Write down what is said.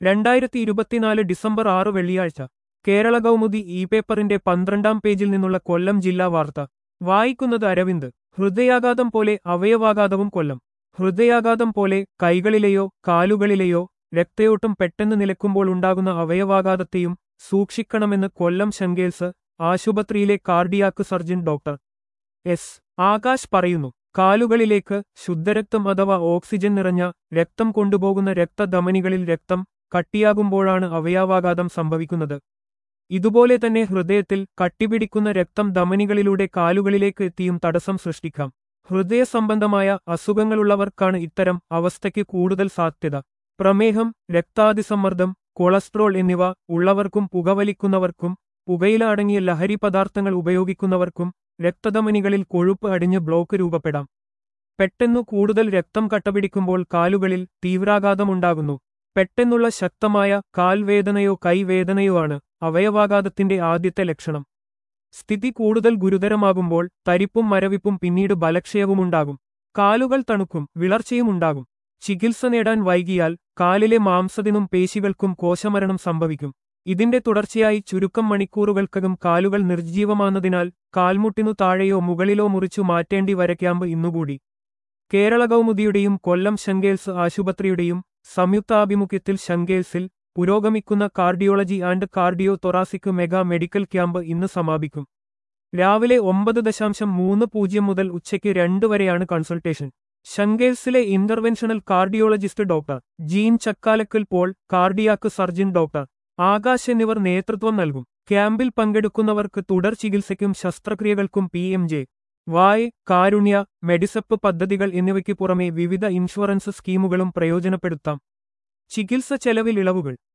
രണ്ടായിരത്തി ഇരുപത്തിനാല് ഡിസംബർ ആറ് വെള്ളിയാഴ്ച കേരള കൗമുദി ഇ പേപ്പറിന്റെ പന്ത്രണ്ടാം പേജിൽ നിന്നുള്ള കൊല്ലം ജില്ലാ വാർത്ത വായിക്കുന്നത് അരവിന്ദ് ഹൃദയാഘാതം പോലെ അവയവാഘാതവും കൊല്ലം ഹൃദയാഘാതം പോലെ കൈകളിലെയോ കാലുകളിലെയോ രക്തയോട്ടം പെട്ടെന്ന് നിലക്കുമ്പോൾ ഉണ്ടാകുന്ന അവയവാഘാതത്തെയും സൂക്ഷിക്കണമെന്ന് കൊല്ലം ശങ്കേൽസ് ആശുപത്രിയിലെ cardiac surgeon doctor S Akash പറയുന്നു കാലുകളിലേക്ക് ശുദ്ധരക്തം അഥവാ ഓക്സിജൻ നിറഞ്ഞ രക്തം കൊണ്ടുപോകുന്ന രക്തധമനികളിൽ രക്തം കട്ടിയാകുമ്പോഴാണ് അവയവാഘാതം സംഭവിക്കുന്നത് ഇതുപോലെ തന്നെ ഹൃദയത്തിൽ കട്ടിപിടിക്കുന്ന രക്തം ധമനികളിലൂടെ കാലുകളിലേക്ക് എത്തിയും തടസ്സം സൃഷ്ടിക്കാം ഹൃദയ സംബന്ധമായ അസുഖങ്ങളുള്ളവർക്കാണ് ഇത്തരം അവസ്ഥയ്ക്ക് കൂടുതൽ സാധ്യത പ്രമേഹം രക്താതിസമ്മർദ്ദം കൊളസ്ട്രോൾ എന്നിവ ഉള്ളവർക്കും പുകവലിക്കുന്നവർക്കും പുകയില അടങ്ങിയ ലഹരി പദാർത്ഥങ്ങൾ ഉപയോഗിക്കുന്നവർക്കും രക്തധമനികളിൽ കൊഴുപ്പ് അടിഞ്ഞ് ബ്ലോക്ക് രൂപപ്പെടാം പെട്ടെന്നു കൂടുതൽ രക്തം കട്ടപിടിക്കുമ്പോൾ കാലുകളിൽ തീവ്രാഘാതമുണ്ടാകുന്നു പെട്ടെന്നുള്ള ശക്തമായ കാൽവേദനയോ കൈവേദനയോ ആണ് അവയവാഘാതത്തിന്റെ ആദ്യത്തെ ലക്ഷണം സ്ഥിതി കൂടുതൽ ഗുരുതരമാകുമ്പോൾ തരിപ്പും മരവിപ്പും പിന്നീട് ബലക്ഷയവുമുണ്ടാകും കാലുകൾ തണുക്കും വിളർച്ചയുമുണ്ടാകും ചികിത്സ നേടാൻ വൈകിയാൽ കാലിലെ മാംസത്തിനും പേശികൾക്കും കോശമരണം സംഭവിക്കും ഇതിന്റെ തുടർച്ചയായി ചുരുക്കം മണിക്കൂറുകൾക്കകം കാലുകൾ നിർജ്ജീവമാന്നതിനാൽ കാൽമുട്ടിനു താഴെയോ മുകളിലോ മുറിച്ചു മാറ്റേണ്ടി വരയ്ക്കാമ്പ് ഇന്നുകൂടി കേരള കൗമുദിയുടെയും കൊല്ലം ശങ്കേൽസ് ആശുപത്രിയുടെയും സംയുക്താഭിമുഖ്യത്തിൽ ശങ്കേൽസിൽ പുരോഗമിക്കുന്ന cardiology and cardio thoracic mega medical camp ഇന്ന് സമാപിക്കും രാവിലെ ഒമ്പത് ദശാംശം മൂന്ന് പൂജ്യം മുതൽ ഉച്ചയ്ക്ക് രണ്ട് വരെയാണ് കൺസൾട്ടേഷൻ ശങ്കേൽസിലെ interventional cardiologist doctor Jeen Chakkalakkal Paul cardiac surgeon doctor Akash എന്നിവർ നേതൃത്വം നൽകും ക്യാമ്പിൽ പങ്കെടുക്കുന്നവർക്ക് തുടർ ചികിത്സയ്ക്കും ശസ്ത്രക്രിയകൾക്കും പി എം ജെ വായ് കാരുണ്യ മെഡിസപ്പ് പദ്ധതികൾ എന്നിവയ്ക്ക് പുറമെ വിവിധ ഇൻഷുറൻസ് സ്കീമുകളും പ്രയോജനപ്പെടുത്താം ചികിത്സ ചെലവിൽ ഇളവുകൾ